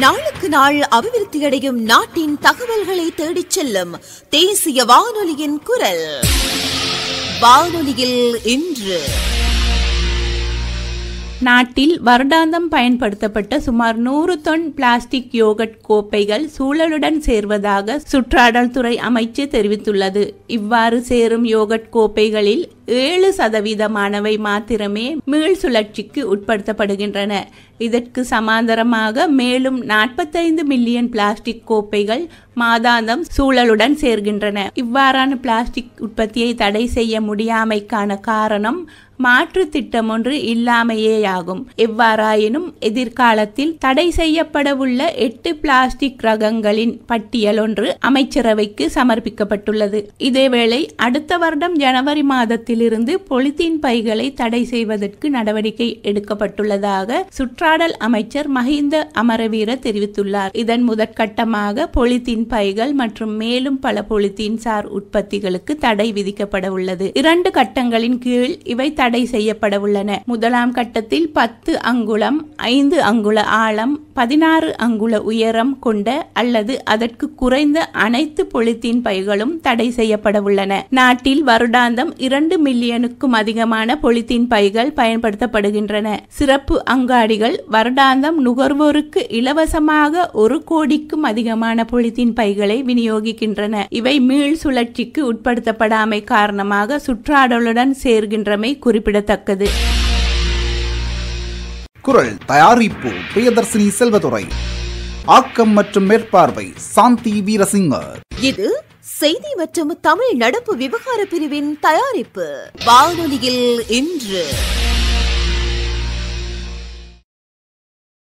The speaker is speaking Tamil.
நாளுக்கு நாள் அபிவிருத்தியடையும் நாட்டின் தகவல்களை தேடிச் செல்லும் தேசிய வானொலியின் குரல் வானொலியில் இன்று நாட்டில் வருடாந்தம் பயன்படுத்தப்பட்ட சுமார் நூறு தொன் பிளாஸ்டிக் யோகட் கோப்பைகள் சூழலுடன் சேர்வதாக சுற்றாடல் துறை அமைச்சு தெரிவித்துள்ளது இவ்வாறு சேரும் யோகட் கோப்பைகளில் ஏழு சதவீதமானவை மாத்திரமே மீள் சுழற்சிக்கு உட்படுத்தப்படுகின்றன இதற்கு சமாந்தரமாக மேலும் நாற்பத்தைந்து மில்லியன் பிளாஸ்டிக் கோப்பைகள் மாதாந்தம் சூழலுடன் சேர்கின்றன இவ்வாறான பிளாஸ்டிக் உற்பத்தியை தடை செய்ய முடியாமைக்கான காரணம் மாற்று திட்டம் ஒன்று இல்லாமையேயாகும் எவ்வாறாயினும் எதிர்காலத்தில் தடை செய்யப்படவுள்ள எட்டு பிளாஸ்டிக் ரகங்களின் பட்டியல் ஒன்று அமைச்சரவைக்கு சமர்ப்பிக்கப்பட்டுள்ளது இதேவேளை அடுத்த வருடம் ஜனவரி மாதத்திலிருந்து பொலித்தீன் பைகளை தடை செய்வதற்கு நடவடிக்கை எடுக்கப்பட்டுள்ளதாக சுற்றாடல் அமைச்சர் மஹிந்த அமரவீர தெரிவித்துள்ளார் இதன் முதற்கட்டமாக பொலித்தீன் பைகள் மற்றும் மேலும் பல பொலித்தீன் சார் உற்பத்திகளுக்கு தடை விதிக்கப்பட உள்ளது இரண்டு கட்டங்களின் கீழ் இவை தடை செய்யப்பட உள்ளன முதலாம் கட்டத்தில் பத்து அங்குலம் ஐந்து அங்குல ஆழம் பதினாறு அங்குல உயரம் கொண்ட அல்லது அதற்கு குறைந்த அனைத்து பொலித்தீன் பைகளும் தடை செய்யப்பட உள்ளன நாட்டில் வருடாந்தம் இரண்டு மில்லியனுக்கும் அதிகமான பொலித்தீன் பைகள் பயன்படுத்தப்படுகின்றன சிறப்பு அங்காடிகள் வருடாந்தம் நுகர்வோருக்கு இலவசமாக ஒரு கோடிக்கும் அதிகமான பொலித்தீன் பைகளை விநியோகிக்கின்றன இவை மீள் சுழற்சிக்கு உட்படுத்தப்படாமை காரணமாக சுற்றாடலுடன் சேர்கின்றமை குறிப்பிடத்தக்கது குரல் தயாரிப்பு பிரியதர்சினி செல்வதுரை ஆக்கம் மற்றும் மேற்பார்வை சாந்தி வீரசிங்கர் இது செய்தி மற்றும் தமிழ் நடப்பு விவகார பிரிவின் தயாரிப்பு வானொலியில் இன்று